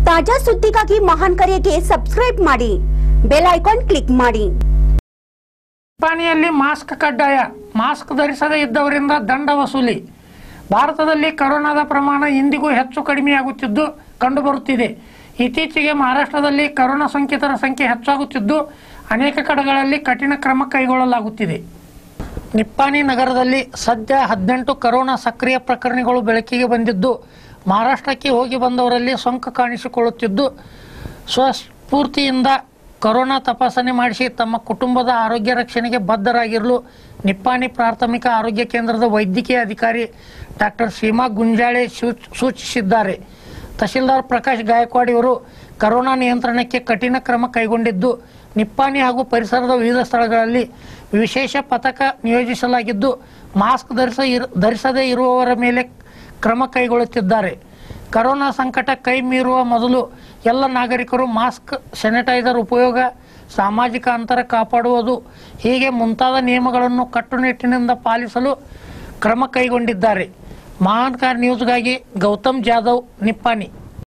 ತಾಜಾ ಸುದ್ದಿಗಾಗಿ ಮಹಾನ್ ಕರೆಗೆ ಸಬ್ಸ್ಕ್ರೈಬ್ ಮಾಡಿ ಬೆಲ್ ಐಕಾನ್ ಕ್ಲಿಕ್ ಮಾಡಿ ಜಪಾನಿಯಲ್ಲಿ ಮಾಸ್ಕ್ ಕಡ್ಡಾಯ ಮಾಸ್ಕ್ ಧರಿಸದೇ ಇದ್ದವರಿಂದ ದಂಡ ವಸೂಲಿ ಭಾರತದಲ್ಲಿ ಕೊರೋನಾದ ಪ್ರಮಾಣ ಇಂದಿಗೂ ಹೆಚ್ಚು ಕಡಿಮೆಯಾಗುತ್ತಿದ್ದು ಕಂಡುಬರುತ್ತಿದೆ ಇತ್ತೀಚೆಗೆ ಮಹಾರಾಷ್ಟ್ರದಲ್ಲಿ ಕೊರೋನಾ ಸೋಂಕಿತರ ಸಂಖ್ಯೆ ಹೆಚ್ಚಾಗುತ್ತಿದ್ದು ಅನೇಕ ಕಡೆಗಳಲ್ಲಿ ಕಠಿಣ ಕ್ರಮ ಕೈಗೊಳ್ಳಲಾಗುತ್ತಿದೆ ನಿಪ್ಪಾಣಿ ನಗರದಲ್ಲಿ ಸದ್ಯ ಹದಿನೆಂಟು ಕರೋನಾ ಸಕ್ರಿಯ ಪ್ರಕರಣಗಳು ಬೆಳಕಿಗೆ ಬಂದಿದ್ದು ಮಹಾರಾಷ್ಟ್ರಕ್ಕೆ ಹೋಗಿ ಬಂದವರಲ್ಲಿ ಸೋಂಕು ಕಾಣಿಸಿಕೊಳ್ಳುತ್ತಿದ್ದು ಸ್ವಸ್ಫೂರ್ತಿಯಿಂದ ಕೊರೋನಾ ತಪಾಸಣೆ ಮಾಡಿಸಿ ತಮ್ಮ ಕುಟುಂಬದ ಆರೋಗ್ಯ ರಕ್ಷಣೆಗೆ ಬದ್ಧರಾಗಿರಲು ನಿಪ್ಪಾಣಿ ಪ್ರಾಥಮಿಕ ಆರೋಗ್ಯ ಕೇಂದ್ರದ ವೈದ್ಯಕೀಯ ಅಧಿಕಾರಿ ಡಾಕ್ಟರ್ ಸೀಮಾ ಗುಂಜಾಳೆ ಸೂಚ್- ಸೂಚಿಸಿದ್ದಾರೆ ತಹಶೀಲ್ದಾರ್ ಪ್ರಕಾಶ್ ಗಾಯಕ್ವಾಡ್ ಇವರು ಕರೋನಾ ನಿಯಂತ್ರಣಕ್ಕೆ ಕಠಿಣ ಕ್ರಮ ಕೈಗೊಂಡಿದ್ದು ನಿಪ್ಪಾಣಿ ಹಾಗೂ ಪರಿಸರದ ವಿವಿಧ ಸ್ಥಳಗಳಲ್ಲಿ ವಿಶೇಷ ಪಥಕ ನಿಯೋಜಿಸಲಾಗಿದ್ದು ಮಾಸ್ಕ್ ಧರಿಸ ಇರು- ಧರಿಸದೇ ಇರುವವರ ಮೇಲೆ ಕ್ರಮ ಕೈಗೊಳ್ಳುತ್ತಿದ್ದಾರೆ ಕರೋನಾ ಸಂಕಟ ಕೈ ಮೀರುವ ಮೊದಲು ಎಲ್ಲ ನಾಗರಿಕರು ಮಾಸ್ಕ್ ಸ್ಯಾನಿಟೈಸರ್ ಉಪಯೋಗ ಸಾಮಾಜಿಕ ಅಂತರ ಕಾಪಾಡುವುದು ಹೀಗೆ ಮುಂತಾದ ನಿಯಮಗಳನ್ನು ಕಟ್ಟುನಿಟ್ಟಿನಿಂದ ಪಾಲಿಸಲು ಕ್ರಮ ಕೈಗೊಂಡಿದ್ದಾರೆ ಮಹಾನ್ ಕಾರ್ ನ್ಯೂಸ್ಗಾಗಿ ಗೌತಮ್ ಜಾಧವ್ ನಿಪ್ಪಾಣಿ